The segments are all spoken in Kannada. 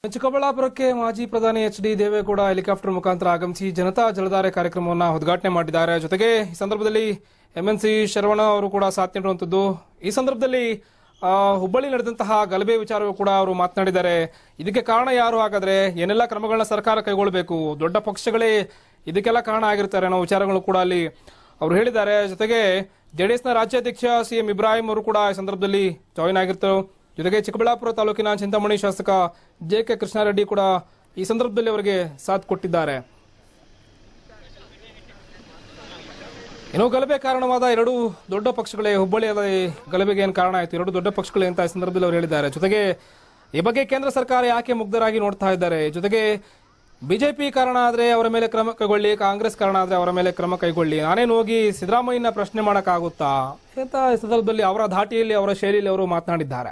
ಚಿಕ್ಕಬಳ್ಳಾಪುರಕ್ಕೆ ಮಾಜಿ ಪ್ರಧಾನಿ ಎಚ್ ಡಿ ದೇವೇಗೌಡ ಹೆಲಿಕಾಪ್ಟರ್ ಮುಖಾಂತರ ಆಗಮಿಸಿ ಜನತಾ ಜಲಧಾರೆ ಕಾರ್ಯಕ್ರಮವನ್ನು ಉದ್ಘಾಟನೆ ಮಾಡಿದ್ದಾರೆ ಜೊತೆಗೆ ಈ ಸಂದರ್ಭದಲ್ಲಿ ಎಂಎನ್ಸಿ ಶರವಣ ಅವರು ಕೂಡ ಸಾಥ್ ನೀಡುವಂಥದ್ದು ಈ ಸಂದರ್ಭದಲ್ಲಿ ಆ, ಹುಬ್ಬಳ್ಳಿ ನಡೆದಂತಹ ಗಲಭೆ ವಿಚಾರವೂ ಕೂಡ ಅವರು ಮಾತನಾಡಿದ್ದಾರೆ ಇದಕ್ಕೆ ಕಾರಣ ಯಾರು ಹಾಗಾದ್ರೆ ಏನೆಲ್ಲ ಕ್ರಮಗಳನ್ನ ಸರ್ಕಾರ ಕೈಗೊಳ್ಳಬೇಕು ದೊಡ್ಡ ಪಕ್ಷಗಳೇ ಇದಕ್ಕೆಲ್ಲ ಕಾರಣ ಆಗಿರ್ತಾರೆ ಅನ್ನೋ ವಿಚಾರಗಳು ಕೂಡ ಅಲ್ಲಿ ಅವರು ಹೇಳಿದ್ದಾರೆ ಜೊತೆಗೆ ಜೆಡಿಎಸ್ನ ರಾಜ್ಯಾಧ್ಯಕ್ಷ ಸಿಎಂ ಇಬ್ರಾಹಿಂ ಅವರು ಕೂಡ ಈ ಸಂದರ್ಭದಲ್ಲಿ ಜಾಯಿನ್ ಆಗಿರ್ತಾರೆ ಜೊತೆಗೆ ಚಿಕ್ಕಬಳ್ಳಾಪುರ ತಾಲೂಕಿನ ಚಿಂತಾಮಣಿ ಶಾಸಕ ಜೆ ಕೆ ಕೃಷ್ಣಾರೆಡ್ಡಿ ಕೂಡ ಈ ಸಂದರ್ಭದಲ್ಲಿ ಅವರಿಗೆ ಸಾಥ್ ಕೊಟ್ಟಿದ್ದಾರೆ ಏನೋ ಗಲಭೆ ಕಾರಣವಾದ ಎರಡು ದೊಡ್ಡ ಪಕ್ಷಗಳೇ ಹುಬ್ಬಳ್ಳಿಯಲ್ಲಿ ಗಲಭೆಗೆ ಏನು ಕಾರಣ ಆಯಿತು ಎರಡು ದೊಡ್ಡ ಪಕ್ಷಗಳೇ ಅಂತ ಈ ಸಂದರ್ಭದಲ್ಲಿ ಅವರು ಹೇಳಿದ್ದಾರೆ ಜೊತೆಗೆ ಈ ಬಗ್ಗೆ ಕೇಂದ್ರ ಸರ್ಕಾರ ಯಾಕೆ ಮುಗ್ಧರಾಗಿ ನೋಡ್ತಾ ಇದ್ದಾರೆ ಜೊತೆಗೆ ಬಿಜೆಪಿ ಕಾರಣ ಆದ್ರೆ ಅವರ ಮೇಲೆ ಕ್ರಮ ಕೈಗೊಳ್ಳಿ ಕಾಂಗ್ರೆಸ್ ಕಾರಣ ಆದ್ರೆ ಅವರ ಮೇಲೆ ಕ್ರಮ ಕೈಗೊಳ್ಳಿ ನಾನೇನು ಹೋಗಿ ಸಿದ್ದರಾಮಯ್ಯನ ಪ್ರಶ್ನೆ ಮಾಡಕ್ಕಾಗುತ್ತಾ ಅಂತ ಈ ಸಂದರ್ಭದಲ್ಲಿ ಅವರ ಧಾಟಿಯಲ್ಲಿ ಅವರ ಶೈಲಿಯಲ್ಲಿ ಅವರು ಮಾತನಾಡಿದ್ದಾರೆ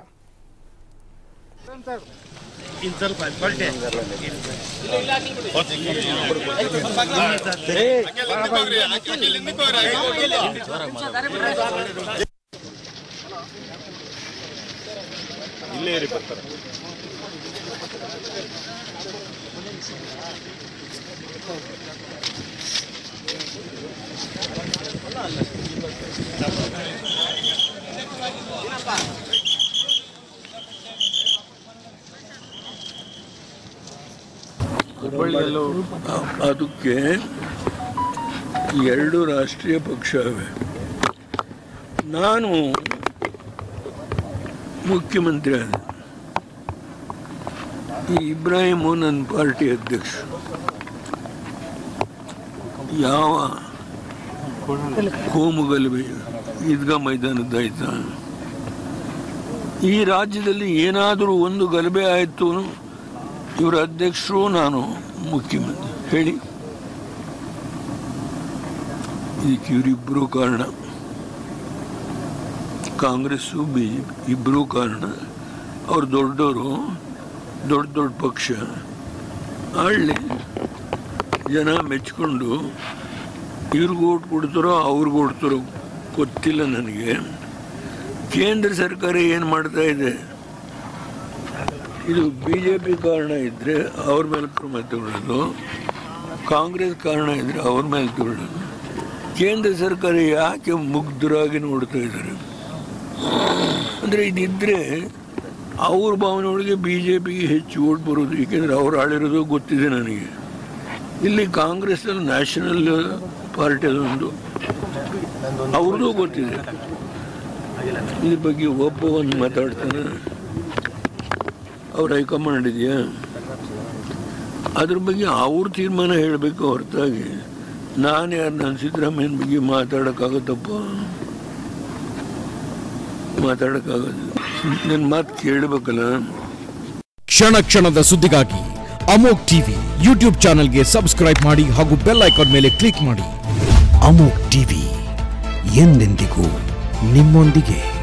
ಇನ್ ಸ್ವಲ್ಪ ಕೊಲ್ಟೆ ಇಲ್ಲೇ ಇರಿ ಬರ್ತಾರೆ ಹುಬ್ಬಳ್ಳಿಯಲ್ಲೂ ಅದಕ್ಕೆ ಎರಡು ರಾಷ್ಟ್ರೀಯ ಪಕ್ಷ ಇವೆ ನಾನು ಮುಖ್ಯಮಂತ್ರಿ ಆದ ಈ ಇಬ್ರಾಹಿಮು ನನ್ನ ಪಾರ್ಟಿ ಅಧ್ಯಕ್ಷ ಯಾವ ಕೋಮು ಗಲಭೆ ಈದ್ಗಾ ಮೈದಾನದ್ದಾಯ್ತಾ ಈ ರಾಜ್ಯದಲ್ಲಿ ಏನಾದರೂ ಒಂದು ಗಲಭೆ ಆಯಿತು ಇವರ ಅಧ್ಯಕ್ಷರು ನಾನು ಮುಖ್ಯಮಂತ್ರಿ ಹೇಳಿ ಇದಕ್ಕೆ ಇವರಿಬ್ಬರು ಕಾರಣ ಕಾಂಗ್ರೆಸ್ಸು ಬಿ ಜೆ ಪಿ ಇಬ್ಬರು ಕಾರಣ ಅವ್ರು ದೊಡ್ಡವರು ದೊಡ್ಡ ದೊಡ್ಡ ಪಕ್ಷ ಆಳ್ಳಿ ಜನ ಮೆಚ್ಕೊಂಡು ಇವ್ರಿಗೆ ಓಟ್ ಕೊಡ್ತಾರೋ ಅವ್ರಿಗೆ ಕೊಡ್ತಾರೋ ಗೊತ್ತಿಲ್ಲ ನನಗೆ ಕೇಂದ್ರ ಸರ್ಕಾರ ಏನು ಮಾಡ್ತಾ ಇದೆ ಇದು ಬಿ ಜೆ ಪಿ ಕಾರಣ ಇದ್ದರೆ ಅವ್ರ ಮೇಲೆ ಕ್ರಮ ತಗೊಳ್ಳೋದು ಕಾಂಗ್ರೆಸ್ ಕಾರಣ ಇದ್ದರೆ ಅವ್ರ ಮೇಲೆ ತಗೊಳ್ಳೋದು ಕೇಂದ್ರ ಸರ್ಕಾರ ಯಾಕೆ ಮುಗ್ಧರಾಗಿ ನೋಡ್ತಾ ಇದ್ದಾರೆ ಅಂದರೆ ಇದಿದ್ದರೆ ಅವ್ರ ಭಾವನೆ ಒಳಗೆ ಬಿ ಜೆ ಪಿಗೆ ಹೆಚ್ಚು ಓಟ್ ಬರೋದು ಏಕೆಂದರೆ ಅವ್ರು ಆಳಿರೋದು ಗೊತ್ತಿದೆ ನನಗೆ ಇಲ್ಲಿ ಕಾಂಗ್ರೆಸ್ನಲ್ಲಿ ನ್ಯಾಷನಲ್ ಪಾರ್ಟಿ ಅದೊಂದು ಅವ್ರದ್ದು ಗೊತ್ತಿದೆ ಇದ್ರ ಬಗ್ಗೆ ಒಬ್ಬ ಒಂದು ಮಾತಾಡ್ತಾನೆ ಅವ್ರ ಹೈಕಮಾಂಡ್ ಇದೆಯಾ ಅದ್ರ ಬಗ್ಗೆ ಅವ್ರ ತೀರ್ಮಾನ ಹೇಳಬೇಕು ಹೊರತಾಗಿ ನಾನು ಯಾರು ನನ್ನ ಸಿದ್ದರಾಮಯ್ಯನ ಬಗ್ಗೆ ಮಾತಾಡೋಕ್ಕಾಗತ್ತಪ್ಪ ಮಾತಾಡೋಕ್ಕಾಗೋದಿಲ್ಲ ನನ್ನ ಮಾತು ಕೇಳಬೇಕಲ್ಲ ಕ್ಷಣ ಕ್ಷಣದ ಸುದ್ದಿಗಾಗಿ ಅಮೋಕ್ ಟಿವಿ ಯೂಟ್ಯೂಬ್ ಚಾನೆಲ್ಗೆ ಸಬ್ಸ್ಕ್ರೈಬ್ ಮಾಡಿ ಹಾಗೂ ಬೆಲ್ ಐಕಾನ್ ಮೇಲೆ ಕ್ಲಿಕ್ ಮಾಡಿ ಅಮೋಕ್ ಟಿವಿ ಎಂದೆಂದಿಗೂ ನಿಮ್ಮೊಂದಿಗೆ